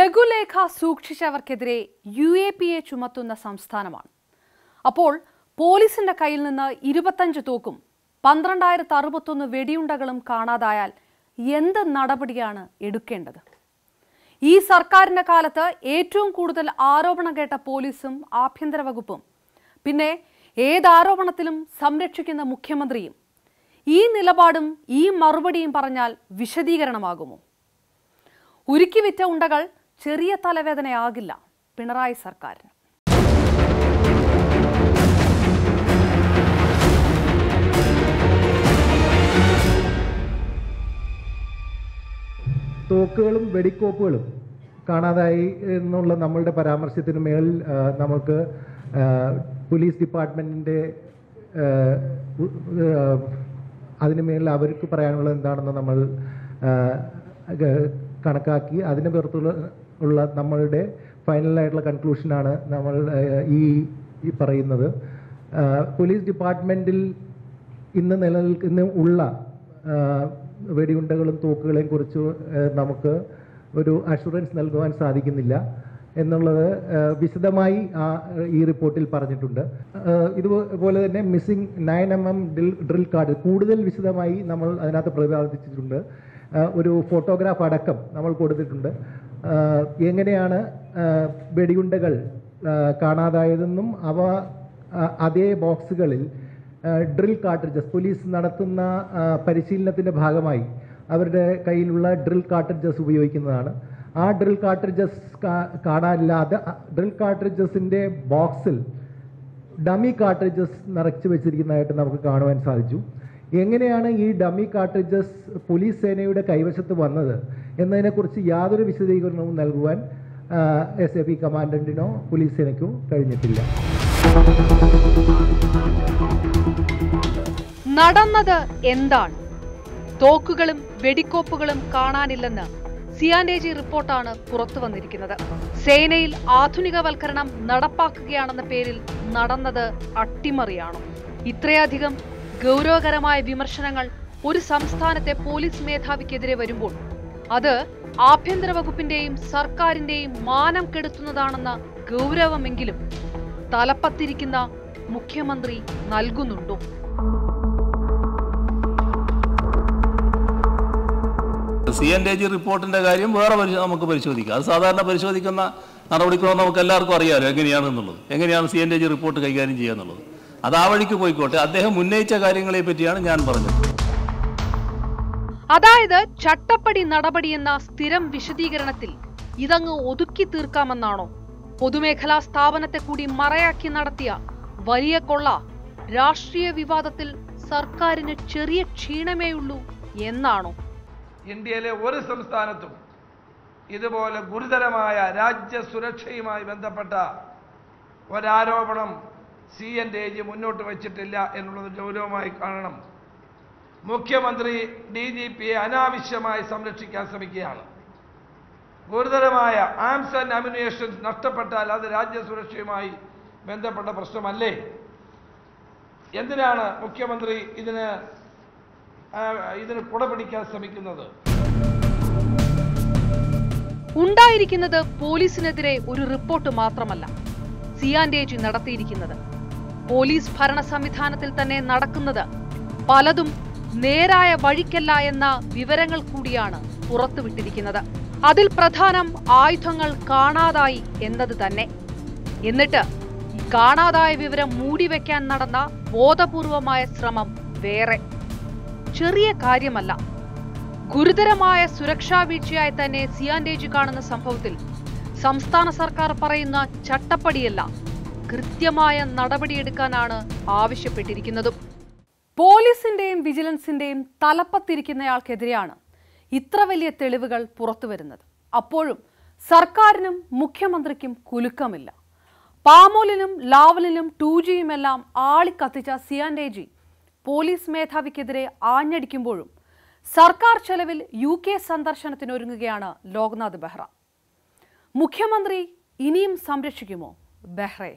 ലഘുലേഖ സൂക്ഷിച്ചവർക്കെതിരെ U A P A ചുമത്തുന്ന സംസ്ഥാനമാണ് അപ്പോൾ പോലീസിന്റെ കയ്യിൽ നിന്ന് ഇരുപത്തഞ്ച് തോക്കും പന്ത്രണ്ടായിരത്തി അറുപത്തൊന്ന് വെടിയുണ്ടകളും കാണാതായാൽ എന്ത് നടപടിയാണ് എടുക്കേണ്ടത് ഈ സർക്കാരിന്റെ കാലത്ത് ഏറ്റവും കൂടുതൽ ആരോപണം കേട്ട പോലീസും ആഭ്യന്തര വകുപ്പും പിന്നെ ഏത് ആരോപണത്തിലും സംരക്ഷിക്കുന്ന മുഖ്യമന്ത്രിയും ഈ നിലപാടും ഈ മറുപടിയും പറഞ്ഞാൽ വിശദീകരണമാകുമോ ഉരുക്കി വിറ്റ ഉണ്ടകൾ ചെറിയ തലവേദനയാകില്ല പിണറായി സർക്കാരിന് തോക്കുകളും വെടിക്കോപ്പുകളും കാണാതായി എന്നുള്ള നമ്മളുടെ പരാമർശത്തിന് മേൽ ആ, നമുക്ക് ആ, പോലീസ് ഡിപ്പാർട്ട്മെൻറ്റിൻ്റെ അതിന് മേൽ അവർക്ക് പറയാനുള്ളത് എന്താണെന്ന് നമ്മൾ ആ, ഗ- കണക്കാക്കി അതിന് പുറത്തുള്ള ഉള്ള നമ്മളുടെ ഫൈനലായിട്ടുള്ള കൺക്ലൂഷനാണ് നമ്മൾ ആ, ഈ ഈ പറയുന്നത് ആ, പോലീസ് ഡിപ്പാർട്ട്മെൻറ്റിൽ ഇന്ന് നിലനിൽക്കുന്ന ഉള്ള ആ, വെടിയുണ്ടകളും തോക്കുകളെയും കുറിച്ച് ആ, നമുക്ക് ഒരു അഷുറൻസ് നൽകുവാൻ സാധിക്കുന്നില്ല എന്നുള്ളത് ആ, വിശദമായി ആ ഈ റിപ്പോർട്ടിൽ പറഞ്ഞിട്ടുണ്ട് ആ, ഇതുപോലെ തന്നെ missing nine M M drill drill card കൂടുതൽ വിശദമായി നമ്മൾ അതിനകത്ത് പ്രതിപാദിച്ചിട്ടുണ്ട് ആ, ഒരു ഫോട്ടോഗ്രാഫ് അടക്കം നമ്മൾ കൊടുത്തിട്ടുണ്ട് ആ, എങ്ങനെയാണ് ആ, വെടിയുണ്ടകൾ ആ, കാണാതായതെന്നും അവ ആ, അതേ ബോക്സുകളിൽ ഡ്രിൽ കാർട്രിഡ്ജസ് പോലീസ് നടത്തുന്ന ആ, പരിശീലനത്തിൻ്റെ ഭാഗമായി അവരുടെ കയ്യിലുള്ള ഡ്രിൽ കാർട്രിഡ്ജസ് ഉപയോഗിക്കുന്നതാണ് ആ ഡ്രിൽ കാർട്രിഡ്ജസ് കാണാനില്ലാതെ ഡ്രിൽ കാർട്രിഡ്ജസിൻ്റെ ബോക്സിൽ ഡമ്മി കാർട്രിഡ്ജസ് നിറച്ച് വെച്ചിരിക്കുന്നതായിട്ട് നമുക്ക് കാണുവാൻ സാധിച്ചു എങ്ങനെയാണ് ഈ ഡമ്മി കാർട്രിഡ്ജസ് പോലീസ് സേനയുടെ കൈവശത്ത് വന്നത് എന്നതിനെക്കുറിച്ച് യാതൊരു വിശദീകരണവും നൽകുവാൻ എസ് എ പി കമാൻഡൻറ്റിനോ പോലീസ് സേനയ്ക്കോ കഴിഞ്ഞിട്ടില്ല നടന്നത് എന്താണ് തോക്കുകളും വെടിക്കോപ്പുകളും കാണാനില്ലെന്ന് സിയാൻഡേജി റിപ്പോർട്ടാണ് പുറത്തു വന്നിരിക്കുന്നത് സേനയിൽ ആധുനികവൽക്കരണം നടപ്പാക്കുകയാണെന്ന പേരിൽ നടന്നത് അട്ടിമറിയാണോ ഇത്രയധികം ഗൗരവകരമായ വിമർശനങ്ങൾ ഒരു സംസ്ഥാനത്തെ പോലീസ് മേധാവിക്കെതിരെ വരുമ്പോൾ അത് ആഭ്യന്തര വകുപ്പിന്റെയും സർക്കാരിന്റെയും മാനം കെടുത്തുന്നതാണെന്ന ഗൗരവമെങ്കിലും തലപ്പത്തിരിക്കുന്ന മുഖ്യമന്ത്രി നൽകുന്നുണ്ടോ സി എൻ ഡി ജി റിപ്പോർട്ടിന്റെ കാര്യം വേറെ പരിശോ- നമുക്ക് പരിശോധിക്കാം അത് സാധാരണ പരിശോധിക്കുന്ന നടപടിക്രമം നമുക്ക് എല്ലാവർക്കും അറിയാമല്ലോ എങ്ങനെയാണെന്നുള്ളത് എങ്ങനെയാണ് C N D G report കൈകാര്യം ചെയ്യുക എന്നുള്ളത് അത് ആ വഴിക്ക് പോയിക്കോട്ടെ അദ്ദേഹം ഉന്നയിച്ച കാര്യങ്ങളെ പറ്റിയാണ് ഞാൻ പറഞ്ഞത് അതായത് ചട്ടപ്പടി നടപടി എന്ന സ്ഥിരം വിശദീകരണത്തിൽ ഇതങ്ങ് ഒതുക്കി തീർക്കാമെന്നാണോ പൊതുമേഖലാ സ്ഥാപനത്തെ കൂടി മറയാക്കി നടത്തിയ വലിയ കൊള്ള രാഷ്ട്രീയ വിവാദത്തിൽ സർക്കാരിന് ചെറിയ ക്ഷീണമേയുള്ളൂ എന്നാണോ ഇന്ത്യയിലെ ഒരു സംസ്ഥാനത്തും ഇതുപോലെ ഗുരുതരമായ രാജ്യസുരക്ഷയുമായി ബന്ധപ്പെട്ട ഒരാരോപണം സി എൻ ഡി ജി മുന്നോട്ട് വച്ചിട്ടില്ല എന്നുള്ളത് ഗൗരവമായി കാണണം മുഖ്യമന്ത്രി ഡി ജി പിയെ അനാവശ്യമായി സംരക്ഷിക്കാൻ ശ്രമിക്കുകയാണ് ഗുരുതരമായ ആംസ് ആൻഡ് അമ്യൂണിയേഷൻ നഷ്ടപ്പെട്ടാൽ അത് രാജ്യസുരക്ഷയുമായി ബന്ധപ്പെട്ട പ്രശ്നമല്ലേ എന്തിനാണ് മുഖ്യമന്ത്രി ഇതിന് ആ, ഇതിന് കുടപിടിക്കാൻ ശ്രമിക്കുന്നത് ഉണ്ടായിരിക്കുന്നത് പോലീസിനെതിരെ ഒരു റിപ്പോർട്ട് മാത്രമല്ല സിയാൻഡേജി നടത്തിയിരിക്കുന്നത് പോലീസ് ഭരണ സംവിധാനത്തിൽ തന്നെ നടക്കുന്നത് പലതും നേരായ വഴിക്കല്ല എന്ന വിവരങ്ങൾ കൂടിയാണ് പുറത്തുവിട്ടിരിക്കുന്നത് അതിൽ പ്രധാനം ആയുധങ്ങൾ കാണാതായി എന്നത് തന്നെ എന്നിട്ട് ഈ കാണാതായ വിവരം മൂടിവെക്കാൻ നടന്ന ബോധപൂർവമായ ശ്രമം വേറെ ചെറിയ കാര്യമല്ല ഗുരുതരമായ സുരക്ഷാ വീഴ്ചയായി തന്നെ സിയാൻഡേജി കാണുന്ന സംഭവത്തിൽ സംസ്ഥാന സർക്കാർ പറയുന്ന ചട്ടപ്പടിയല്ല കൃത്യമായ നടപടിയെടുക്കാനാണ് ആവശ്യപ്പെട്ടിരിക്കുന്നതും പോലീസിന്റെയും വിജിലൻസിന്റെയും തലപ്പത്തിരിക്കുന്നയാൾക്കെതിരെയാണ് ഇത്ര വലിയ തെളിവുകൾ പുറത്തുവരുന്നത് അപ്പോഴും സർക്കാരിനും മുഖ്യമന്ത്രിക്കും കുലുക്കമില്ല പാമോലിനും ലാവലിനും ടൂ ജിയുമെല്ലാം ആളിക്കത്തിച്ച സിയാൻഡേജി പോലീസ് മേധാവിക്കെതിരെ ആഞ്ഞടിക്കുമ്പോഴും സർക്കാർ ചെലവിൽ യു കെ സന്ദർശനത്തിനൊരുങ്ങുകയാണ് ലോക്നാഥ് ബെഹ്റ മുഖ്യമന്ത്രി ഇനിയും സംരക്ഷിക്കുമോ ബെഹ്റയെ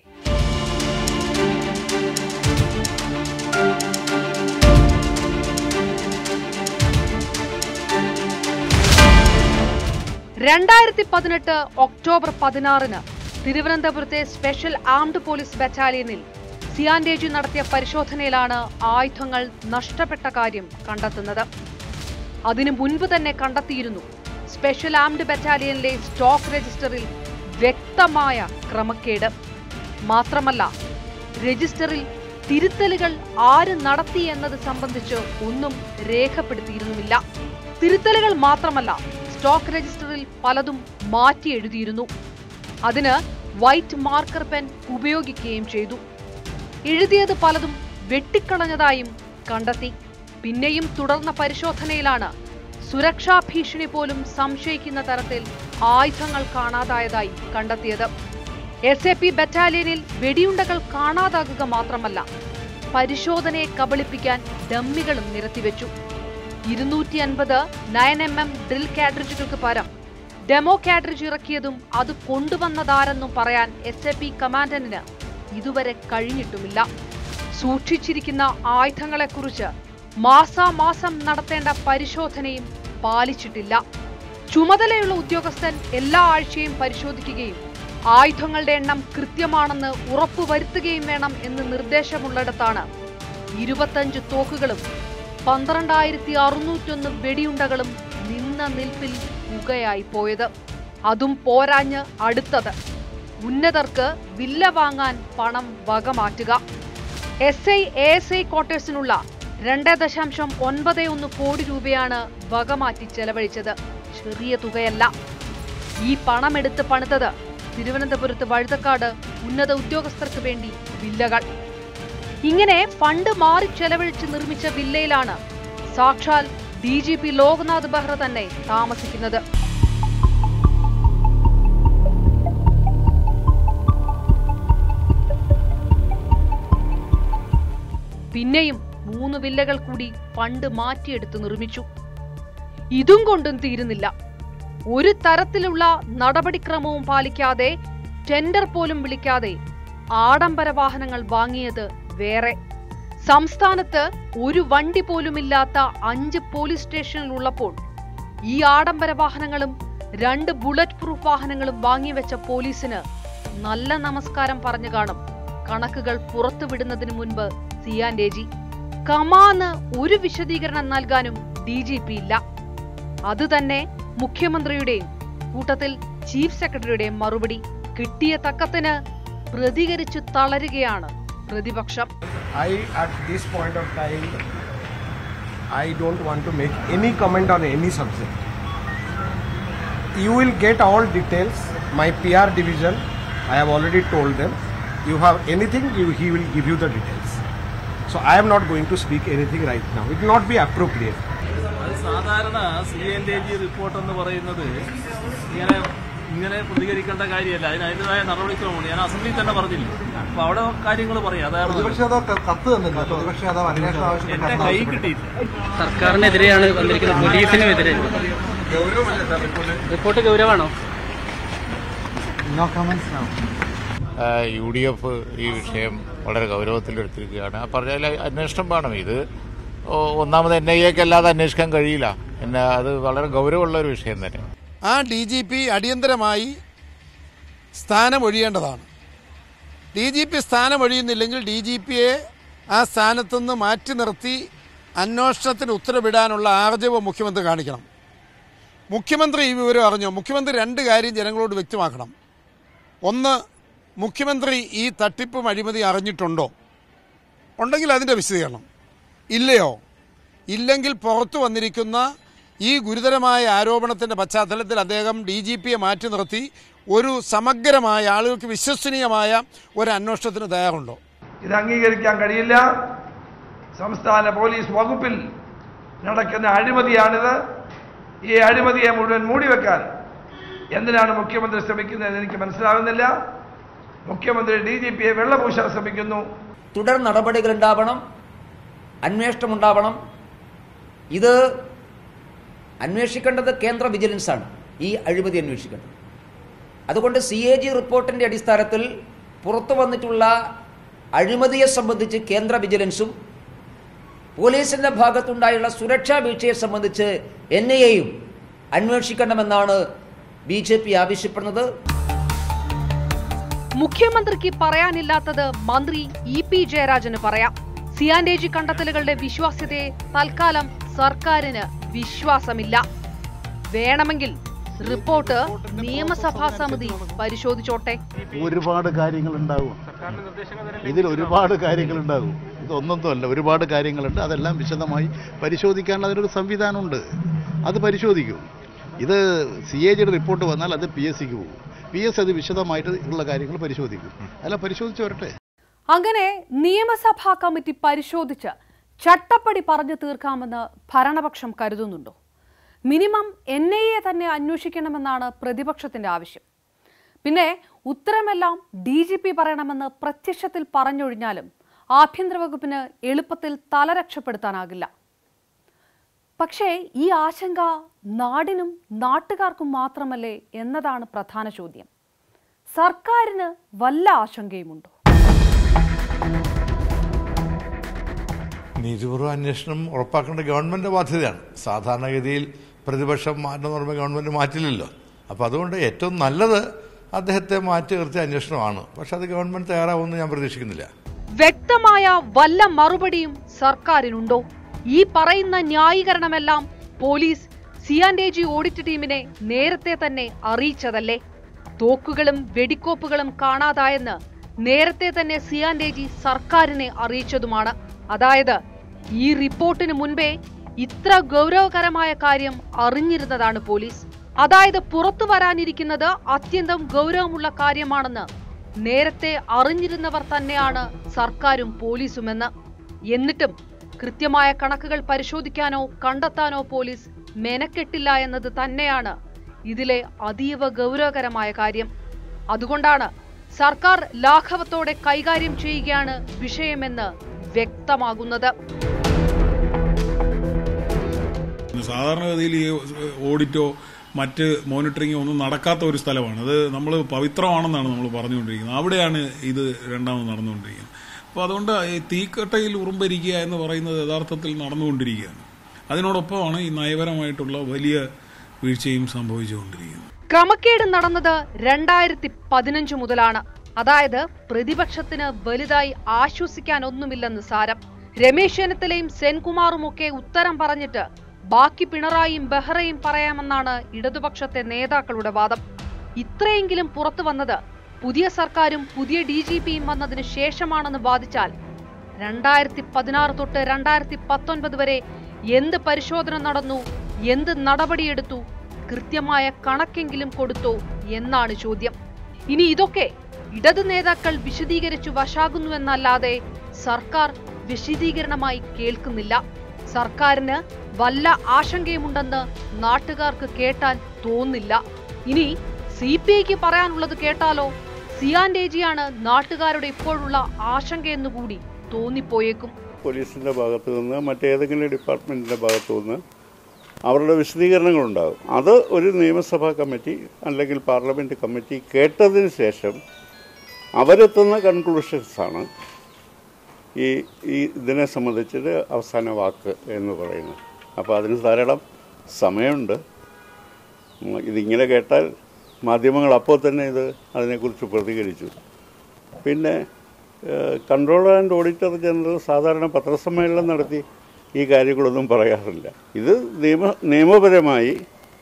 രണ്ടായിരത്തി പതിനെട്ട് ഒക്ടോബർ പതിനാറിന് തിരുവനന്തപുരത്തെ സ്പെഷ്യൽ ആംഡ് പോലീസ് ബറ്റാലിയനിൽ സിയാൻഡേജി നടത്തിയ പരിശോധനയിലാണ് ആയുധങ്ങൾ നഷ്ടപ്പെട്ട കാര്യം കണ്ടെത്തുന്നത് അതിനു മുൻപ് തന്നെ കണ്ടെത്തിയിരുന്നു സ്പെഷ്യൽ ആംഡ് ബറ്റാലിയനിലെ സ്റ്റോക്ക് രജിസ്റ്ററിൽ വ്യക്തമായ ക്രമക്കേട് മാത്രമല്ല രജിസ്റ്ററിൽ തിരുത്തലുകൾ ആര് നടത്തി എന്നത് സംബന്ധിച്ച് ഒന്നും രേഖപ്പെടുത്തിയിരുന്നുമില്ല തിരുത്തലുകൾ മാത്രമല്ല സ്റ്റോക്ക് രജിസ്റ്ററിൽ പലതും മാറ്റി എഴുതിയിരുന്നു അതിന് വൈറ്റ് മാർക്കർ പെൻ ഉപയോഗിക്കുകയും ചെയ്തു എഴുതിയത് പലതും വെട്ടിക്കളഞ്ഞതായും കണ്ടെത്തി പിന്നെയും തുടർന്ന പരിശോധനയിലാണ് സുരക്ഷാ ഭീഷണി പോലും സംശയിക്കുന്ന തരത്തിൽ ആയുധങ്ങൾ കാണാതായതായി കണ്ടെത്തിയത് എസ് എ പി ബറ്റാലിയനിൽ വെടിയുണ്ടകൾ കാണാതാകുക മാത്രമല്ല പരിശോധനയെ കബളിപ്പിക്കാൻ ഡമ്മികളും നിരത്തിവെച്ചു ഇരുന്നൂറ്റി അൻപത് നയൻ എം എം ഡ്രിൽ കാഡ്രിജുകൾക്ക് പകരം ഡെമോ കാഡ്രിജ് ഇറക്കിയതും അത് കൊണ്ടുവന്നതാരെന്നും പറയാൻ എസ് എ പി കമാൻഡന്റിന് ഇതുവരെ കഴിഞ്ഞിട്ടുമില്ല സൂക്ഷിച്ചിരിക്കുന്ന ആയുധങ്ങളെക്കുറിച്ച് മാസാമാസം നടത്തേണ്ട പരിശോധനയും പാലിച്ചിട്ടില്ല ചുമതലയുള്ള ഉദ്യോഗസ്ഥൻ എല്ലാ ആഴ്ചയും പരിശോധിക്കുകയും ആയുധങ്ങളുടെ എണ്ണം കൃത്യമാണെന്ന് ഉറപ്പുവരുത്തുകയും വേണം എന്ന് നിർദ്ദേശമുള്ളിടത്താണ് ഇരുപത്തഞ്ച് തോക്കുകളും പന്ത്രണ്ടായിരത്തി അറുന്നൂറ്റൊന്ന് വെടിയുണ്ടകളും നിന്ന നിൽപ്പിൽ പുകയായി പോയത് അതും പോരാഞ്ഞ് അടുത്തത് ഉന്നതർക്ക് വില്ല വാങ്ങാൻ പണം വകമാറ്റുക S I A S I ക്വാർട്ടേഴ്സിനുള്ള രണ്ട് ദശാംശം ഒൻപത് ഒന്ന് കോടി രൂപയാണ് വകമാറ്റി ചെലവഴിച്ചത് ചെറിയ തുകയല്ല ഈ പണമെടുത്ത് പണിതത് തിരുവനന്തപുരത്ത് വഴുതക്കാട് ഉന്നത ഉദ്യോഗസ്ഥർക്ക് വേണ്ടി വില്ലകൾ ഇങ്ങനെ ഫണ്ട് മാറി ചെലവഴിച്ച് നിർമ്മിച്ച വില്ലയിലാണ് സാക്ഷാൽ D G P Loknath Behra തന്നെ താമസിക്കുന്നത് പിന്നെയും മൂന്ന് വില്ലകൾ കൂടി ഫണ്ട് മാറ്റിയെടുത്ത് നിർമ്മിച്ചു ഇതും കൊണ്ടും തീരുന്നില്ല ഒരു തരത്തിലുള്ള നടപടിക്രമവും പാലിക്കാതെ ടെൻഡർ പോലും വിളിക്കാതെ ആഡംബര വാഹനങ്ങൾ വാങ്ങിയത് വേറെ സംസ്ഥാനത്ത് ഒരു വണ്ടി പോലുമില്ലാത്ത അഞ്ച് പോലീസ് സ്റ്റേഷനിലുള്ളപ്പോൾ ഈ ആഡംബര വാഹനങ്ങളും രണ്ട് ബുള്ളറ്റ് പ്രൂഫ് വാഹനങ്ങളും വാങ്ങിവെച്ച പോലീസിന് നല്ല നമസ്കാരം പറഞ്ഞു കാണും കണക്കുകൾ പുറത്തുവിടുന്നതിന് മുൻപ് സിയാൻ രേജി കമാന്ന് ഒരു വിശദീകരണം നൽകാനും ഡി ജി പി ഇല്ല അതുതന്നെ മുഖ്യമന്ത്രിയുടെയും കൂട്ടത്തിൽ ചീഫ് സെക്രട്ടറിയുടെയും മറുപടി കിട്ടിയ തക്കത്തിന് പ്രതികരിച്ചു തളരുകയാണ് പ്രതിപക്ഷം I, at this point of time, I don't want to make any comment on any subject. You will get all details. My PR division, I have already told them. You have anything, you, he will give you the details. So I am not going to speak anything right now. It will not be appropriate. അത് സാധാരണ C N D G report എന്ന് പറയുന്നത് ഇങ്ങനെ ഇങ്ങനെ പ്രതികരിക്കേണ്ട കാര്യമല്ല അതിന് അതിൻ്റെതായ നടപടിക്രമമുണ്ട് ഞാൻ അസംബ്ലിയിൽ തന്നെ പറഞ്ഞില്ല അപ്പൊ അവിടെ കാര്യങ്ങൾ പറയാം അതാണ് പ്രതിപക്ഷ നേതാവ് കത്ത് തന്നില്ല പ്രതിപക്ഷ നേതാവ് അന്വേഷണം എന്റെ ആവശ്യപ്പെട്ട കൈ കിട്ടിയില്ല സർക്കാരിനെതിരെയാണ് വന്നിരിക്കുന്നത് പോലീസിനുമെതിരെ റിപ്പോർട്ട് ഗൗരവമാണോ no comments no U D F ഈ വിഷയം വളരെ ഗൗരവത്തിലെടുത്തിരിക്കുകയാണ് ആ പറഞ്ഞാൽ അന്വേഷണം വേണം ഇത് ഒ- ഒന്നാമത് എൻ ഐ എക്ക് അല്ലാതെ അന്വേഷിക്കാൻ കഴിയില്ല എന്നെ അത് വളരെ ഗൗരവമുള്ള ഒരു വിഷയം തന്നെ ആ ഡി ജി പി അടിയന്തരമായി സ്ഥാനമൊഴിയേണ്ടതാണ് ഡി ജി പി സ്ഥാനമൊഴിയുന്നില്ലെങ്കിൽ ഡി ജി പിയെ ആ സ്ഥാനത്തുനിന്ന് മാറ്റി നിർത്തി അന്വേഷണത്തിന് ഉത്തരവിടാനുള്ള ആർജവം മുഖ്യമന്ത്രി കാണിക്കണം മുഖ്യമന്ത്രി ഈ വിവരം അറിഞ്ഞോ മുഖ്യമന്ത്രി രണ്ട് കാര്യം ജനങ്ങളോട് വ്യക്തമാക്കണം ഒന്ന് മുഖ്യമന്ത്രി ഈ തട്ടിപ്പും അഴിമതി അറിഞ്ഞിട്ടുണ്ടോ ഉണ്ടെങ്കിൽ അതിൻ്റെ വിശദീകരണം ഇല്ലയോ ഇല്ലെങ്കിൽ പുറത്തു വന്നിരിക്കുന്ന ഈ ഗുരുതരമായ ആരോപണത്തിൻ്റെ പശ്ചാത്തലത്തിൽ അദ്ദേഹം ഡി ജി പിയെ മാറ്റി നിർത്തി ഒരു സമഗ്രമായ ആളുകൾക്ക് വിശ്വസനീയമായ ഒരു അന്വേഷണത്തിന് തയ്യാറുണ്ടോ ഇത് അംഗീകരിക്കാൻ കഴിയില്ല സംസ്ഥാന പോലീസ് വകുപ്പിൽ നടക്കുന്ന അഴിമതിയാണിത് ഈ അഴിമതിയെ മുഴുവൻ മൂടിവെക്കാൻ എന്തിനാണ് മുഖ്യമന്ത്രി ശ്രമിക്കുന്നത് എനിക്ക് മനസ്സിലാകുന്നില്ല മുഖ്യമന്ത്രി ഡി ജി പിയെ വെള്ളപൂശാൻ ശ്രമിക്കുന്നു തുടർ നടപടികൾ ഉണ്ടാവണം അന്വേഷണം ഉണ്ടാവണം ഇത് അന്വേഷിക്കേണ്ടത് കേന്ദ്ര വിജിലൻസാണ് ഈ അഴിമതി അന്വേഷിക്കേണ്ടത് അതുകൊണ്ട് സി എ ജി റിപ്പോർട്ടിൻ്റെ അടിസ്ഥാനത്തിൽ പുറത്തു വന്നിട്ടുള്ള അഴിമതിയെ സംബന്ധിച്ച് കേന്ദ്ര വിജിലൻസും പോലീസിന്റെ ഭാഗത്തുണ്ടായുള്ള സുരക്ഷാ വീഴ്ചയെ സംബന്ധിച്ച് എൻ ഐ എയും അന്വേഷിക്കണമെന്നാണ് ബി ജെ പി ആവശ്യപ്പെടുന്നത് മുഖ്യമന്ത്രിക്ക് പറയാനില്ലാത്തത് മന്ത്രി ഇ പി ജയരാജന് പറയാം സിയാൻഡേജി കണ്ടെത്തലുകളുടെ വിശ്വാസ്യതയെ തൽക്കാലം സർക്കാരിന് വിശ്വാസമില്ല വേണമെങ്കിൽ റിപ്പോർട്ട് നിയമസഭാ സമിതി പരിശോധിച്ചോട്ടെ ഒരുപാട് കാര്യങ്ങളുണ്ടാകും ഇതിൽ ഒരുപാട് കാര്യങ്ങളുണ്ടാകും ഇതൊന്നൊന്നുമല്ല ഒരുപാട് കാര്യങ്ങളുണ്ട് അതെല്ലാം വിശദമായി പരിശോധിക്കാനുള്ള അതിനൊരു സംവിധാനമുണ്ട് അത് പരിശോധിക്കും ഇത് സി എ ജിയുടെ റിപ്പോർട്ട് വന്നാൽ അത് പി എസ് സിക്ക് പോകും പി എസ് അത് വിശദമായിട്ട് ഉള്ള കാര്യങ്ങൾ പരിശോധിക്കും അല്ല പരിശോധിച്ച് വരട്ടെ അങ്ങനെ നിയമസഭാ കമ്മിറ്റി പരിശോധിച്ച് ചട്ടപ്പടി പറഞ്ഞു തീർക്കാമെന്ന് ഭരണപക്ഷം കരുതുന്നുണ്ടോ മിനിമം എൻ ഐ എ തന്നെ അന്വേഷിക്കണമെന്നാണ് പ്രതിപക്ഷത്തിന്റെ ആവശ്യം പിന്നെ ഉത്തരമെല്ലാം ഡി ജി പി പറയണമെന്ന് പ്രത്യക്ഷത്തിൽ പറഞ്ഞൊഴിഞ്ഞാലും ആഭ്യന്തര വകുപ്പിന് എളുപ്പത്തിൽ തലരക്ഷപ്പെടുത്താനാകില്ല പക്ഷേ ഈ ആശങ്ക നാടിനും നാട്ടുകാർക്കും മാത്രമല്ലേ എന്നതാണ് പ്രധാന ചോദ്യം സർക്കാരിന് വല്ല ആശങ്കയുമുണ്ടോ നീതിപൂർവ്വ അന്വേഷണം ഉറപ്പാക്കേണ്ട ഗവൺമെന്റ് ബാധ്യതയാണ് സാധാരണഗതിയിൽ പ്രതിപക്ഷം മാറ്റണമെന്ന് പറയുമ്പോൾ ഗവൺമെന്റ് മാറ്റില്ലല്ലോ അപ്പോൾ അതുകൊണ്ട് ഏറ്റവും നല്ലത് അദ്ദേഹത്തെ മാറ്റി നിർത്തിയ അന്വേഷണമാണ് പക്ഷെ അത് ഗവൺമെന്റ് തയ്യാറാവുമെന്ന് ഞാൻ പ്രതീക്ഷിക്കുന്നില്ല വ്യക്തമായ വല്ല മറുപടിയും സർക്കാരിനുണ്ടോ ഈ പറയുന്ന ന്യായീകരണമെല്ലാം പോലീസ് സിയാൻഡേജി ഓഡിറ്റ് ടീമിനെ നേരത്തെ തന്നെ അറിയിച്ചതല്ലേ തോക്കുകളും വെടിക്കോപ്പുകളും കാണാതായെന്ന് നേരത്തെ തന്നെ സിയാൻഡേജി സർക്കാരിനെ അറിയിച്ചതുമാണ് അതായത് ഈ റിപ്പോർട്ടിന് മുൻപേ ഇത്ര ഗൗരവകരമായ കാര്യം അറിഞ്ഞിരുന്നതാണ് പോലീസ് അതായത് പുറത്തു വരാനിരിക്കുന്നത് അത്യന്തം ഗൗരവമുള്ള കാര്യമാണെന്ന് നേരത്തെ അറിഞ്ഞിരുന്നവർ തന്നെയാണ് സർക്കാരും പോലീസുമെന്ന് എന്നിട്ടും കൃത്യമായ കണക്കുകൾ പരിശോധിക്കാനോ കണ്ടെത്താനോ പോലീസ് മെനക്കെട്ടില്ല എന്നത് തന്നെയാണ് ഇതിലെ അതീവ ഗൗരവകരമായ കാര്യം അതുകൊണ്ടാണ് സർക്കാർ ലാഘവത്തോടെ കൈകാര്യം ചെയ്യുകയാണ് വിഷയമെന്ന് വ്യക്തമാകുന്നത് സാധാരണഗതിയിൽ ഈ ഓഡിറ്റോ മറ്റ് മോണിറ്ററിങ്ങോ ഒന്നും നടക്കാത്ത ഒരു സ്ഥലമാണ് അത് നമ്മൾ പവിത്രമാണെന്നാണ് നമ്മൾ പറഞ്ഞുകൊണ്ടിരിക്കുന്നത് അവിടെയാണ് ഇത് രണ്ടാമത് നടന്നുകൊണ്ടിരിക്കുന്നത് അപ്പോൾ അതുകൊണ്ട് ഈ തീക്കട്ടയിൽ ഉറുമ്പരിക്കുക എന്ന് പറയുന്നത് യഥാർത്ഥത്തിൽ നടന്നുകൊണ്ടിരിക്കുകയാണ് അതിനോടൊപ്പമാണ് ഈ നയപരമായിട്ടുള്ള വലിയ വീഴ്ചയും സംഭവിച്ചുകൊണ്ടിരിക്കുന്നത് ക്രമക്കേട് നടന്നത് രണ്ടായിരത്തി പതിനഞ്ച് മുതലാണ് അതായത് പ്രതിപക്ഷത്തിന് വലുതായി ആശ്വസിക്കാനൊന്നുമില്ലെന്ന് സാരം രമേശ് ചെന്നിത്തലയും സെൻകുമാറുമൊക്കെ ഉത്തരം പറഞ്ഞിട്ട് ബാക്കി പിണറായിയും ബെഹ്റയും പറയാമെന്നാണ് ഇടതുപക്ഷത്തെ നേതാക്കളുടെ വാദം ഇത്രയെങ്കിലും പുറത്തു വന്നത് പുതിയ സർക്കാരും പുതിയ ഡി ജി പിയും വന്നതിന് ശേഷമാണെന്ന് വാദിച്ചാൽ രണ്ടായിരത്തി പതിനാറ് തൊട്ട് രണ്ടായിരത്തി പത്തൊൻപത് വരെ എന്ത് പരിശോധന നടന്നു എന്ത് നടപടിയെടുത്തു കൃത്യമായ കണക്കെങ്കിലും കൊടുത്തോ എന്നാണ് ചോദ്യം ഇനി ഇതൊക്കെ ഇടതു നേതാക്കൾ വിശദീകരിച്ചു വശാകുന്നുവെന്നല്ലാതെ സർക്കാർ വിശദീകരണമായി കേൾക്കുന്നില്ല സർക്കാരിന് വല്ല ആശങ്കയുമുണ്ടെന്ന് നാട്ടുകാർക്ക് കേട്ടാൽ തോന്നില്ല ഇനി സി പി ഐക്ക് പറയാനുള്ളത് കേട്ടാലോ സിയാൻഡേജിയാണ് നാട്ടുകാരുടെ ഇപ്പോഴുള്ള ആശങ്കയെന്നു കൂടി തോന്നിപ്പോയേക്കും പോലീസിൻ്റെ ഭാഗത്തു നിന്ന് മറ്റേതെങ്കിലും ഡിപ്പാർട്ട്മെൻറ്റിൻ്റെ ഭാഗത്തു നിന്ന് അവരുടെ വിശദീകരണങ്ങളുണ്ടാകും അത് ഒരു നിയമസഭാ കമ്മിറ്റി അല്ലെങ്കിൽ പാർലമെൻറ്റ് കമ്മിറ്റി കേട്ടതിന് ശേഷം അവരെത്തുന്ന കൺക്ലൂഷൻസാണ് ഈ ഈ ഇതിനെ സംബന്ധിച്ചിട്ട് അവസാന വാക്ക് എന്ന് പറയുന്നത് അപ്പോൾ അതിന് ധാരാളം സമയമുണ്ട് ഉം, ഇതിങ്ങനെ കേട്ടാൽ മാധ്യമങ്ങൾ അപ്പോൾ തന്നെ ഇത് അതിനെക്കുറിച്ച് പ്രതികരിച്ചു പിന്നെ കൺട്രോളർ ആൻഡ് ഓഡിറ്റർ ജനറൽ സാധാരണ പത്രസമ്മേളനം നടത്തി ഈ കാര്യങ്ങളൊന്നും പറയാറില്ല ഇത് നിയമ നിയമപരമായി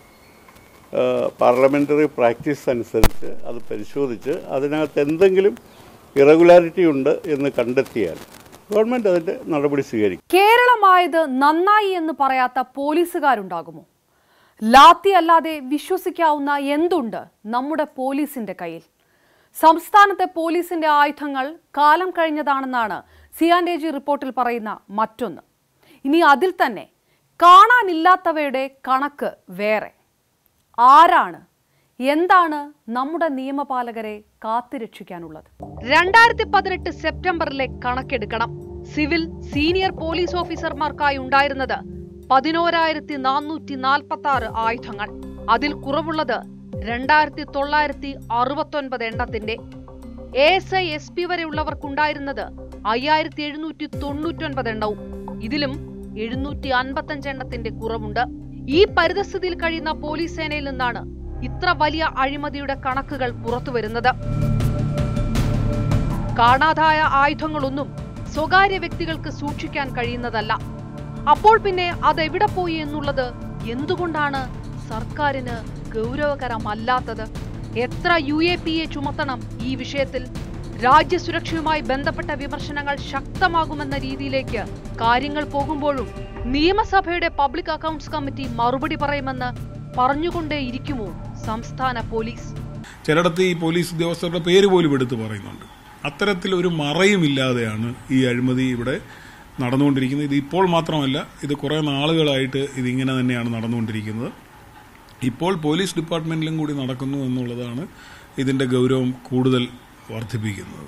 പാർലമെൻ്ററി പ്രാക്ടീസ് അനുസരിച്ച് അത് പരിശോധിച്ച് അതിനകത്ത് എന്തെങ്കിലും ഇറഗുലാരിറ്റി ഉണ്ട് എന്ന് കണ്ടെത്തിയാൽ ഗവൺമെൻറ് അതിൻ്റെ നടപടി സ്വീകരിക്കും കേരളമായത് നന്നായി എന്ന് പറയാത്ത പോലീസുകാരുണ്ടാകുമോ ലാത്തി അല്ലാതെ വിശ്വസിക്കാവുന്ന എന്തുണ്ട് നമ്മുടെ പോലീസിന്റെ കയ്യിൽ സംസ്ഥാനത്തെ പോലീസിന്റെ ആയുധങ്ങൾ കാലം കഴിഞ്ഞതാണെന്നാണ് സിയാൻഡേജി റിപ്പോർട്ടിൽ പറയുന്ന മറ്റൊന്ന് ഇനി അതിൽ തന്നെ കാണാനില്ലാത്തവയുടെ കണക്ക് വേറെ ആരാണ് എന്താണ് നമ്മുടെ നിയമപാലകരെ കാത്തുരക്ഷിക്കാനുള്ളത് രണ്ടായിരത്തി പതിനെട്ട് സെപ്റ്റംബറിലെ കണക്കെടുക്കണം സിവിൽ സീനിയർ പോലീസ് ഓഫീസർമാർക്കായി ഉണ്ടായിരുന്നത് പതിനോരായിരത്തി നാനൂറ്റി നാൽപ്പത്തി ആറ് ആയുധങ്ങൾ അതിൽ കുറവുള്ളത് രണ്ടായിരത്തി തൊള്ളായിരത്തി അറുപത്തൊൻപത് എണ്ണത്തിന്റെ A S I S P വരെ ഉള്ളവർക്കുണ്ടായിരുന്നത് അയ്യായിരത്തി എഴുന്നൂറ്റി തൊണ്ണൂറ്റൊൻപത് എണ്ണവും ഇതിലും എഴുന്നൂറ്റി അൻപത്തഞ്ച് എണ്ണത്തിന്റെ കുറവുണ്ട് ഈ പരിതസ്ഥിതിയിൽ കഴിയുന്ന പോലീസ് സേനയിൽ നിന്നാണ് ഇത്ര വലിയ അഴിമതിയുടെ കണക്കുകൾ പുറത്തുവരുന്നത് കാണാതായ ആയുധങ്ങളൊന്നും സ്വകാര്യ വ്യക്തികൾക്ക് സൂക്ഷിക്കാൻ കഴിയുന്നതല്ല അപ്പോൾ പിന്നെ അതെവിടെ പോയി എന്നുള്ളത് എന്തുകൊണ്ടാണ് സർക്കാരിന് ഗൗരവകരമല്ലാത്തത് എത്ര യു എ പി എ ചുമത്തണം ഈ വിഷയത്തിൽ രാജ്യസുരക്ഷയുമായി ബന്ധപ്പെട്ട വിമർശനങ്ങൾ ശക്തമാകുമെന്ന രീതിയിലേക്ക് കാര്യങ്ങൾ പോകുമ്പോഴും നിയമസഭയുടെ പബ്ലിക് അക്കൗണ്ട്സ് കമ്മിറ്റി മറുപടി പറയുമെന്ന് പറഞ്ഞുകൊണ്ടേയിരിക്കുമോ സംസ്ഥാന പോലീസ് ചിലയിടത്ത് ഈ പോലീസ് ഉദ്യോഗസ്ഥരുടെ പേര് പോലും എടുത്തു പറയുന്നുണ്ട് അത്തരത്തിൽ ഒരു മറയുമില്ലാതെയാണ് ഈ അഴിമതി ഇവിടെ നടന്നുകൊണ്ടിരിക്കുന്നത് ഇത് ഇപ്പോൾ മാത്രമല്ല ഇത് കുറേ നാളുകളായിട്ട് ഇതിങ്ങനെ തന്നെയാണ് നടന്നുകൊണ്ടിരിക്കുന്നത് ഇപ്പോൾ പോലീസ് ഡിപ്പാർട്ട്മെന്റിലും കൂടി നടക്കുന്നു എന്നുള്ളതാണ് ഇതിന്റെ ഗൗരവം കൂടുതൽ വർദ്ധിപ്പിക്കുന്നത്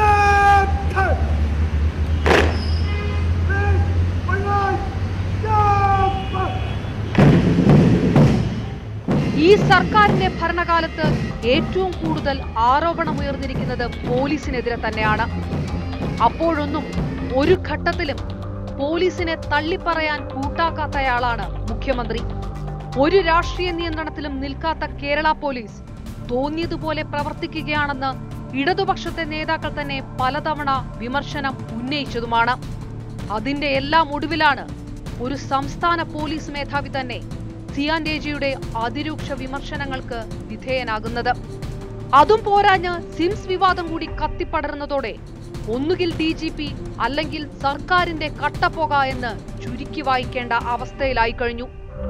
ഈ സർക്കാരിന്റെ ഭരണകാലത്ത് ഏറ്റവും കൂടുതൽ ആരോപണമുയർന്നിരിക്കുന്നത് പോലീസിനെതിരെ തന്നെയാണ് അപ്പോഴൊന്നും ഒരു ഘട്ടത്തിലും പോലീസിനെ തള്ളിപ്പറയാൻ കൂട്ടാക്കാത്തയാളാണ് മുഖ്യമന്ത്രി ഒരു രാഷ്ട്രീയ നിയന്ത്രണത്തിലും നിൽക്കാത്ത കേരള പോലീസ് തോന്നിയതുപോലെ പ്രവർത്തിക്കുകയാണെന്ന് ഇടതുപക്ഷത്തെ നേതാക്കൾ തന്നെ പലതവണ വിമർശനം ഉന്നയിച്ചതുമാണ് അതിന്റെ എല്ലാം ഒടുവിലാണ് ഒരു സംസ്ഥാന പോലീസ് മേധാവി തന്നെ സിയാൻ രേജിയുടെ അതിരൂക്ഷ വിമർശനങ്ങൾക്ക് വിധേയനാകുന്നത് അതും പോരാഞ്ഞ് സിംസ് വിവാദം കൂടി കത്തിപ്പടർന്നതോടെ ഒന്നുകിൽ ഡി ജി പി അല്ലെങ്കിൽ സർക്കാരിന്റെ കട്ടപ്പോക എന്ന് ചുരുക്കി വായിക്കേണ്ട അവസ്ഥയിലായി കഴിഞ്ഞു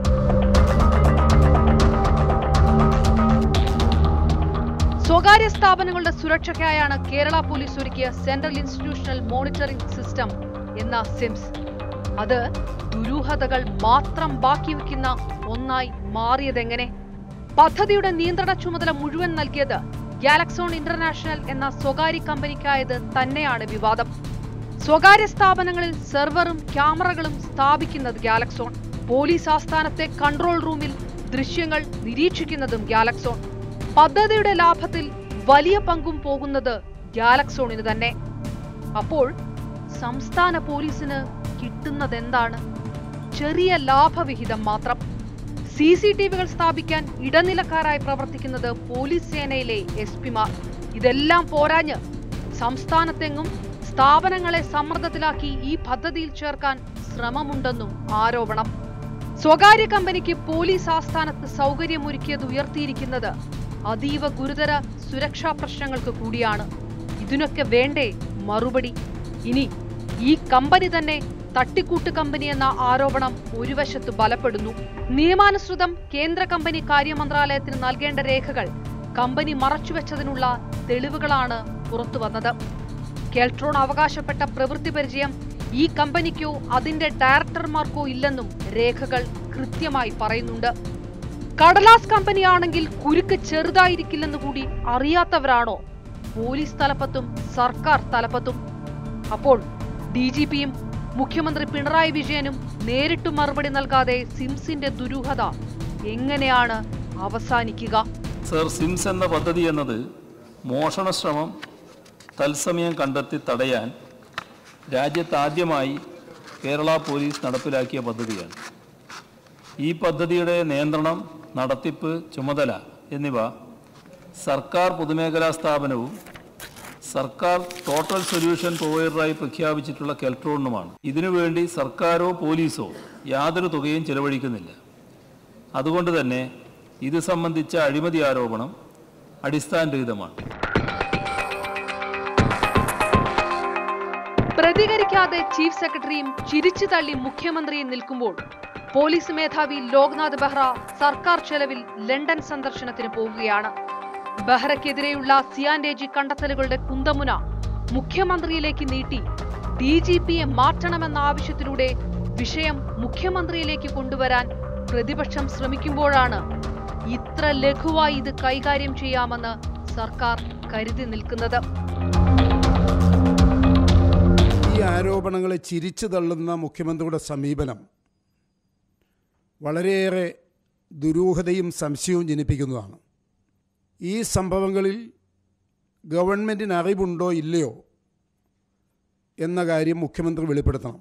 സ്വകാര്യ സ്ഥാപനങ്ങളുടെ സുരക്ഷയ്ക്കായാണ് കേരള പോലീസ് ഒരുക്കിയ സെൻട്രൽ ഇൻസ്റ്റിറ്റ്യൂഷണൽ മോണിറ്ററിംഗ് സിസ്റ്റം എന്ന സിംസ് അത് ദുരൂഹതകൾ മാത്രം ബാക്കി വെക്കുന്ന ഒന്നായി മാറിയതെങ്ങനെ പദ്ധതിയുടെ നിയന്ത്രണ ചുമതല മുഴുവൻ നൽകിയത് ഗാലക്സോൺ ഇന്റർനാഷണൽ എന്ന സ്വകാര്യ കമ്പനിക്കായത് തന്നെയാണ് വിവാദം സ്വകാര്യ സ്ഥാപനങ്ങളിൽ സെർവറും ക്യാമറകളും സ്ഥാപിക്കുന്നത് ഗാലക്സോൺ പോലീസ് ആസ്ഥാനത്തെ കൺട്രോൾ റൂമിൽ ദൃശ്യങ്ങൾ നിരീക്ഷിക്കുന്നതും ഗാലക്സോൺ പദ്ധതിയുടെ ലാഭത്തിൽ വലിയ പങ്കും പോകുന്നത് ഗാലക്സോണിന് തന്നെ അപ്പോൾ സംസ്ഥാന പോലീസിന് കിട്ടുന്നതെന്താണ് ചെറിയ ലാഭവിഹിതം മാത്രം സി സി ടി വികൾ സ്ഥാപിക്കാൻ ഇടനിലക്കാരായി പ്രവർത്തിക്കുന്നത് പോലീസ് സേനയിലെ എസ് പിമാർ ഇതെല്ലാം പോരാഞ്ഞ് സംസ്ഥാനത്തെങ്ങും സ്ഥാപനങ്ങളെ സമ്മർദ്ദത്തിലാക്കി ഈ പദ്ധതിയിൽ ചേർക്കാൻ ശ്രമമുണ്ടെന്നും ആരോപണം സ്വകാര്യ കമ്പനിക്ക് പോലീസ് ആസ്ഥാനത്ത് സൗകര്യമൊരുക്കിയത് ഉയർത്തിയിരിക്കുന്നത് അതീവ ഗുരുതര സുരക്ഷാ പ്രശ്നങ്ങൾക്ക് കൂടിയാണ് ഇതിനൊക്കെ വേണ്ടേ മറുപടി ഇനി ഈ കമ്പനി തന്നെ തട്ടിക്കൂട്ട് കമ്പനി എന്ന ആരോപണം ഒരു വശത്ത് ബലപ്പെടുന്നു നിയമാനുസൃതം കേന്ദ്ര കമ്പനി കാര്യമന്ത്രാലയത്തിന് നൽകേണ്ട രേഖകൾ കമ്പനി മറച്ചുവെച്ചതിനുള്ള തെളിവുകളാണ് പുറത്തു വന്നത് കെൽട്രോൺ അവകാശപ്പെട്ട പ്രവൃത്തി പരിചയം ഈ കമ്പനിക്കോ അതിന്റെ ഡയറക്ടർമാർക്കോ ഇല്ലെന്നും രേഖകൾ കൃത്യമായി പറയുന്നുണ്ട് കടലാസ് കമ്പനിയാണെങ്കിൽ കുരുക്ക് ചെറുതായിരിക്കില്ലെന്ന് കൂടി അറിയാത്തവരാണോ പോലീസ് തലപ്പത്തും സർക്കാർ തലപ്പത്തും അപ്പോൾ ഡി ജി പിയും മുഖ്യമന്ത്രി പിണറായി വിജയനും നേരിട്ട് മറുപടി നൽകാതെ സിംസിന്റെ ദുരൂഹത എങ്ങനെയാണ് അവസാനിക്കുക സർ സിംസ് എന്ന പദ്ധതി എന്നത് മോഷണ ശ്രമം തത്സമയം കണ്ടെത്തി തടയാൻ രാജ്യത്താദ്യമായി കേരള പോലീസ് നടപ്പിലാക്കിയ പദ്ധതിയാണ് ഈ പദ്ധതിയുടെ നിയന്ത്രണം നടത്തിപ്പ് ചുമതല എന്നിവ സർക്കാർ പൊതുമേഖലാ സ്ഥാപനവും സർക്കാർ ടോട്ടൽ സൊല്യൂഷൻ പ്രൊവൈഡറായി പ്രഖ്യാപിച്ചിട്ടുള്ള കെൽട്രോണിനുമാണ് ഇതിനുവേണ്ടി സർക്കാരോ പോലീസോ യാതൊരു തുകയും ചെലവഴിക്കുന്നില്ല അതുകൊണ്ട് തന്നെ ഇത് സംബന്ധിച്ച അഴിമതി ആരോപണം അടിസ്ഥാനരഹിതമാണ് പ്രതികരിക്കാതെ ചീഫ് സെക്രട്ടറിയും ചിരിച്ചു തള്ളി മുഖ്യമന്ത്രിയും നിൽക്കുമ്പോൾ പോലീസ് മേധാവി ലോക്നാഥ് ബെഹ്റ സർക്കാർ ചെലവിൽ ലണ്ടൻ സന്ദർശനത്തിന് പോകുകയാണ് ബെഹ്റയ്ക്കെതിരെയുള്ള സിയാൻ രേജി കണ്ടെത്തലുകളുടെ കുന്തമുന മുഖ്യമന്ത്രിയിലേക്ക് നീട്ടി ഡി ജി പിയെ മാറ്റണമെന്ന ആവശ്യത്തിലൂടെ വിഷയം മുഖ്യമന്ത്രിയിലേക്ക് കൊണ്ടുവരാൻ പ്രതിപക്ഷം ശ്രമിക്കുമ്പോഴാണ് ഇത്ര ലഘുവായി ഇത് കൈകാര്യം ചെയ്യാമെന്ന് സർക്കാർ കരുതി നിൽക്കുന്നത് ഈ ആരോപണങ്ങളെ ചിരിച്ചു തള്ളുന്ന മുഖ്യമന്ത്രിയുടെ സമീപനം വളരെയേറെ ദുരൂഹതയും സംശയവും ജനിപ്പിക്കുന്നതാണ് ഈ സംഭവങ്ങളിൽ ഗവൺമെൻറ്റിന് അറിവുണ്ടോ ഇല്ലയോ എന്ന കാര്യം മുഖ്യമന്ത്രി വെളിപ്പെടുത്തണം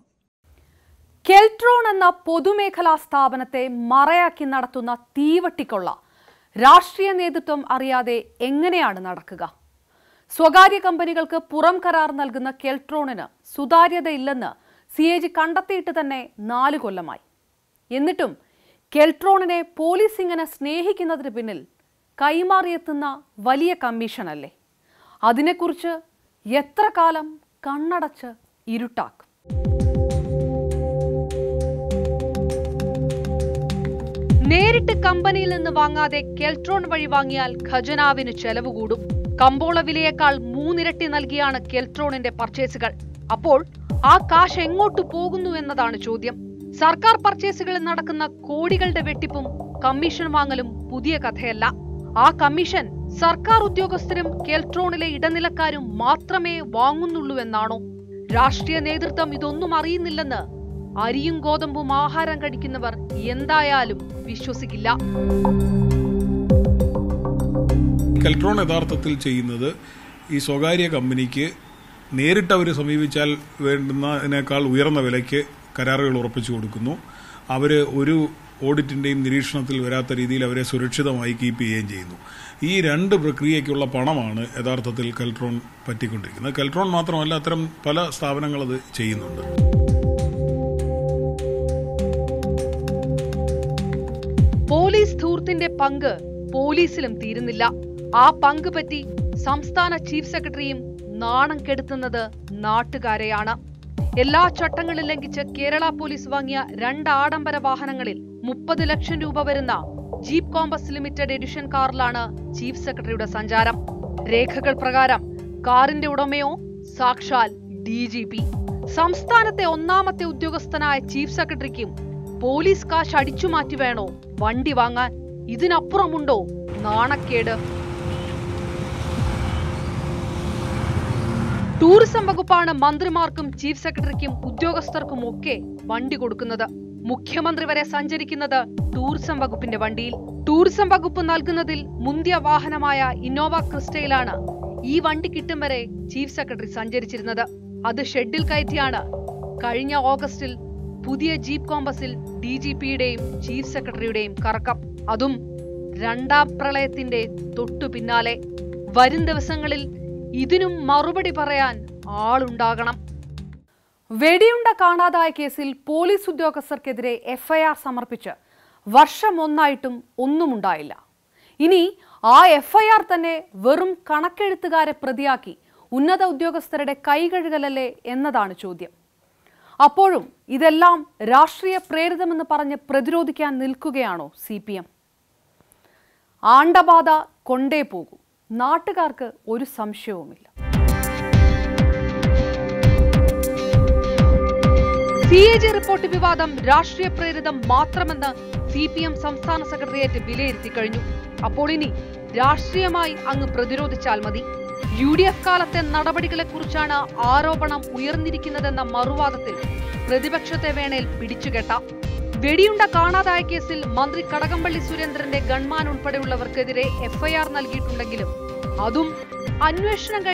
കെൽട്രോൺ എന്ന പൊതുമേഖലാ സ്ഥാപനത്തെ മറയാക്കി നടത്തുന്ന തീവട്ടിക്കൊള്ള രാഷ്ട്രീയ നേതൃത്വം അറിയാതെ എങ്ങനെയാണ് നടക്കുക സ്വകാര്യ കമ്പനികൾക്ക് പുറം കരാർ നൽകുന്ന കെൽട്രോണിന് സുതാര്യതയില്ലെന്ന് സി എ ജി കണ്ടെത്തിയിട്ട് തന്നെ നാല് കൊല്ലമായി എന്നിട്ടും കെൽട്രോണിനെ പോലീസ് ഇങ്ങനെ സ്നേഹിക്കുന്നതിന് പിന്നിൽ കൈമാറിയെത്തുന്ന വലിയ കമ്മീഷനല്ലേ അതിനെക്കുറിച്ച് എത്ര കാലം കണ്ണടച്ച് ഇരുട്ടാക്കും നേരിട്ട് കമ്പനിയിൽ നിന്ന് വാങ്ങാതെ കെൽട്രോൺ വഴി വാങ്ങിയാൽ ഖജനാവിന് ചെലവ് കൂടും കമ്പോള വിലയേക്കാൾ മൂന്നിരട്ടി നൽകിയാണ് കെൽട്രോണിന്റെ പർച്ചേസുകൾ അപ്പോൾ ആ കാശ് എങ്ങോട്ട് പോകുന്നു എന്നതാണ് ചോദ്യം സർക്കാർ പർച്ചേസുകളിൽ നടക്കുന്ന കോടികളുടെ വെട്ടിപ്പും കമ്മീഷൻ വാങ്ങലും പുതിയ കഥയല്ല ആ കമ്മീഷൻ സർക്കാർ ഉദ്യോഗസ്ഥരും കെൽട്രോണിലെ ഇടനിലക്കാരും മാത്രമേ വാങ്ങുന്നുള്ളൂ എന്നാണോ രാഷ്ട്രീയ നേതൃത്വം ഇതൊന്നും അറിയുന്നില്ലെന്ന് അരിയും ഗോതമ്പും ആഹാരം കഴിക്കുന്നവർ എന്തായാലും വിശ്വസിക്കില്ല കെൽട്രോൺ യഥാർത്ഥത്തിൽ ചെയ്യുന്നത് ഈ സ്വകാര്യ കമ്പനിക്ക് നേരിട്ട് അവർ സമീപിച്ചാൽ വേണ്ടുന്നതിനേക്കാൾ ഉയർന്ന വിലയ്ക്ക് കരാറുകൾ ഉറപ്പിച്ചു കൊടുക്കുന്നു അവർ ഒരു ഓഡിറ്റിന്റെയും നിരീക്ഷണത്തിൽ വരാത്ത രീതിയിൽ അവരെ സുരക്ഷിതമായി കീപ്പ് ചെയ്യുകയും ചെയ്യുന്നു ഈ രണ്ട് പ്രക്രിയയ്ക്കുള്ള പണമാണ് യഥാർത്ഥത്തിൽ കെൽട്രോൺ പറ്റിക്കൊണ്ടിരിക്കുന്നത് കെൽട്രോൺ മാത്രമല്ല അത്തരം പല സ്ഥാപനങ്ങൾ അത് ചെയ്യുന്നുണ്ട് പോലീസ് ധൂർത്തിന്റെ പങ്ക് പോലീസിലും തീരുന്നില്ല ആ പങ്ക് പറ്റി സംസ്ഥാന ചീഫ് സെക്രട്ടറിയും നാണം കെടുത്തുന്നത് നാട്ടുകാരെയാണ് എല്ലാ ചട്ടങ്ങളും ലംഘിച്ച് കേരള പോലീസ് വാങ്ങിയ രണ്ട് ആഡംബര വാഹനങ്ങളിൽ മുപ്പത് ലക്ഷം രൂപ വരുന്ന ജീപ്പ് കോമ്പസ് ലിമിറ്റഡ് എഡിഷൻ കാറിലാണ് ചീഫ് സെക്രട്ടറിയുടെ സഞ്ചാരം രേഖകൾ പ്രകാരം കാറിന്റെ ഉടമയോ സാക്ഷാൽ ഡി ജി പി സംസ്ഥാനത്തെ ഒന്നാമത്തെ ഉദ്യോഗസ്ഥനായ ചീഫ് സെക്രട്ടറിക്കും പോലീസ് കാശ് അടിച്ചു മാറ്റി വേണോ വണ്ടി വാങ്ങാൻ ഇതിനപ്പുറമുണ്ടോ നാണക്കേട് ടൂറിസം വകുപ്പാണ് മന്ത്രിമാർക്കും ചീഫ് സെക്രട്ടറിക്കും ഉദ്യോഗസ്ഥർക്കും ഒക്കെ വണ്ടി കൊടുക്കുന്നത് മുഖ്യമന്ത്രി വരെ സഞ്ചരിക്കുന്നത് ടൂറിസം വകുപ്പിന്റെ വണ്ടിയിൽ ടൂറിസം വകുപ്പ് നൽകുന്നതിൽ മുന്തിയ വാഹനമായ ഇന്നോവ ക്രിസ്റ്റയിലാണ് ഈ വണ്ടി കിട്ടും വരെ ചീഫ് സെക്രട്ടറി സഞ്ചരിച്ചിരുന്നത് അത് ഷെഡിൽ കയറ്റിയാണ് കഴിഞ്ഞ ഓഗസ്റ്റിൽ പുതിയ ജീപ്പ് കോമ്പസിൽ ഡി ജി പിയുടെയും ചീഫ് സെക്രട്ടറിയുടെയും കറക്കം അതും രണ്ടാം പ്രളയത്തിന്റെ തൊട്ടു പിന്നാലെ വരും ദിവസങ്ങളിൽ ഇതിനും മറുപടി പറയാൻ ആളുണ്ടാകണം വെടിയുണ്ട കാണാതായ കേസിൽ പോലീസ് ഉദ്യോഗസ്ഥർക്കെതിരെ എഫ്ഐആർ സമർപ്പിച്ച് വർഷം ഒന്നായിട്ടും ഒന്നുമുണ്ടായില്ല ഇനി ആ എഫ്ഐആർ തന്നെ വെറും കണക്കെഴുത്തുകാരെ പ്രതിയാക്കി ഉന്നത ഉദ്യോഗസ്ഥരുടെ കൈകഴുകലല്ലേ എന്നതാണ് ചോദ്യം അപ്പോഴും ഇതെല്ലാം രാഷ്ട്രീയ പ്രേരിതമെന്ന് പറഞ്ഞ് പ്രതിരോധിക്കാൻ നിൽക്കുകയാണോ സി പി എം ആണ്ടബാധ കൊണ്ടേ പോകൂ നാട്ടുകാർക്ക് ഒരു സംശയവുമില്ല സി എ ജി റിപ്പോർട്ട് വിവാദം രാഷ്ട്രീയ പ്രേരിതം മാത്രമെന്ന് സി പി എം സംസ്ഥാന സെക്രട്ടേറിയറ്റ് വിലയിരുത്തി കഴിഞ്ഞു അപ്പോൾ ഇനി രാഷ്ട്രീയമായി അങ്ങ് പ്രതിരോധിച്ചാൽ മതി യു ഡി എഫ് കാലത്തെ നടപടികളെക്കുറിച്ചാണ് ആരോപണം ഉയർന്നിരിക്കുന്നതെന്ന മറുവാദത്തിൽ പ്രതിപക്ഷത്തെ വേണേൽ പിടിച്ചുകെട്ടാം വെടിയുണ്ട കാണാതായ കേസിൽ മന്ത്രി കടകംപള്ളി സുരേന്ദ്രന്റെ ഗൺമാൻ ഉൾപ്പെടെയുള്ളവർക്കെതിരെ എഫ്ഐആർ നൽകിയിട്ടുണ്ടെങ്കിലും അതും അന്വേഷണം